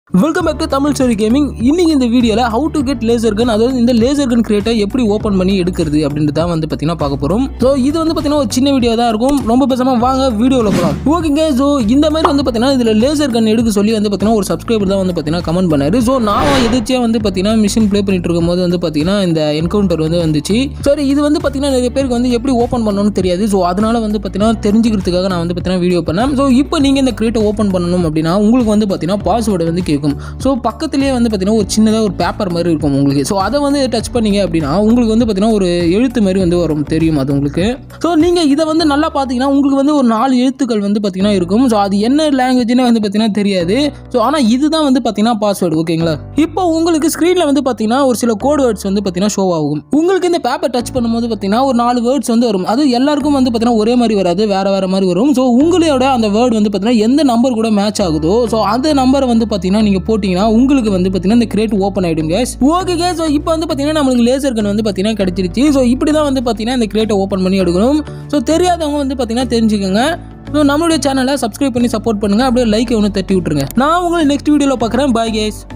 welcome back to Tamil story gaming இன்னைக்கு இந்த வீடியோவில் how to get laser gun அதாவது இந்த லேசர் கன் கிரியேட்டை எப்படி ஓப்பன் பண்ணி எடுக்கிறது அப்படின்றது தான் வந்து பார்த்தீங்கன்னா பார்க்க போகிறோம் ஸோ இது வந்து பார்த்தீங்கன்னா ஒரு சின்ன வீடியோ தான் இருக்கும் ரொம்ப பேசாமல் வாங்க வீடியோவில் போகலாம் ஓகேங்க ஸோ இந்த மாதிரி வந்து பார்த்தீங்கன்னா இதில் லேசர் கன் எடுக்க சொல்லி வந்து பார்த்தீங்கன்னா ஒரு சப்ஸ்கிரைபர் தான் வந்து பார்த்தீங்கன்னா கமெண்ட் பண்ணாரு ஸோ நான் எதிர்ச்சியாக வந்து பார்த்தீங்கன்னா மிஷின் ப்ளே பண்ணிட்டு இருக்கும்போது வந்து பார்த்தீங்கன்னா இந்த என்கவுண்டர் வந்து வந்துச்சு சரி இது வந்து பார்த்தீங்கன்னா நிறைய பேருக்கு வந்து எப்படி ஓப்பன் பண்ணணும்னு தெரியாது ஸோ அதனால வந்து பார்த்தீங்கன்னா தெரிஞ்சுக்கிறதுக்காக நான் வந்து பார்த்தீங்கன்னா வீடியோ பண்ணேன் ஸோ இப்போ நீங்கள் இந்த கிரியேட்டை ஓப்பன் பண்ணணும் அப்படின்னா உங்களுக்கு வந்து பார்த்தீங்கன்னா பாஸ்வேர்டு வந்து கேட்கும் ஸோ பக்கத்துலேயே வந்து பார்த்தீங்கன்னா ஒரு சின்னதாக ஒரு பேப்பர் மாதிரி இருக்கும் உங்களுக்கு ஸோ அதை வந்து டச் பண்ணீங்க அப்படின்னா உங்களுக்கு வந்து பார்த்தீங்கன்னா ஒரு எழுத்து மாதிரி வந்து வரும் தெரியும் அது உங்களுக்கு ஸோ நீங்கள் இதை வந்து நல்லா பார்த்தீங்கன்னா உங்களுக்கு வந்து ஒரு நாலு எழுத்துக்கள் வந்து பார்த்தீங்கன்னா இருக்கும் ஸோ அது என்ன லாங்குவேஜ்னு வந்து பார்த்தீங்கன்னா தெரியாது ஸோ ஆனால் இதுதான் வந்து பார்த்தீங்கன்னா பாஸ்வேர்டு ஓகேங்களா இப்போ உங்களுக்கு ஸ்க்ரீனில் வந்து பார்த்தீங்கன்னா ஒரு சில கோட் வேர்ட்ஸ் வந்து பார்த்தீங்கன்னா ஷோ ஆகும் உங்களுக்கு இந்த பேப்பர் டச் பண்ணும்போது பார்த்தீங்கன்னா ஒரு நாலு வேர்ட்ஸ் வந்து வரும் அது எல்லாருக்கும் வந்து பார்த்தீங்கன்னா ஒரே மாதிரி வராது வேற வேற மாதிரி வரும் ஸோ உங்களோட அந்த வேர்டு வந்து பார்த்தீங்கன்னா எந்த நம்பர் கூட மேட்ச் ஆகுதோ ஸோ அந்த நம்பரை வந்து பார்த்தீங்கன்னா நீங்கள் போட்டிங்கன்னா உங்களுக்கு வந்து பார்த்தீங்கன்னா இந்த கிரேட் ஓப்பன் ஆகிடும் கேஸ் ஓகே கேஸ் ஸோ இப்போ வந்து பார்த்தீங்கன்னா நம்மளுக்கு லேசர் கன் வந்து பார்த்தீங்கன்னா கிடைச்சிருச்சு ஸோ இப்படி தான் வந்து பார்த்தீங்கன்னா இந்த கிரேட்டை ஓப்பன் பண்ணி எடுக்கணும் ஸோ தெரியாதவங்க வந்து பார்த்தீங்கன்னா தெரிஞ்சுக்கோங்க ஸோ நம்மளுடைய சேனலை சப்ஸ்கிரைப் பண்ணி சப்போர்ட் பண்ணுங்க அப்படியே லைக் ஒன்று தட்டி விட்டுருங்க நான் உங்களை நெக்ஸ்ட் வீடியோவில் பார்க்குறேன் பாய் கேஸ்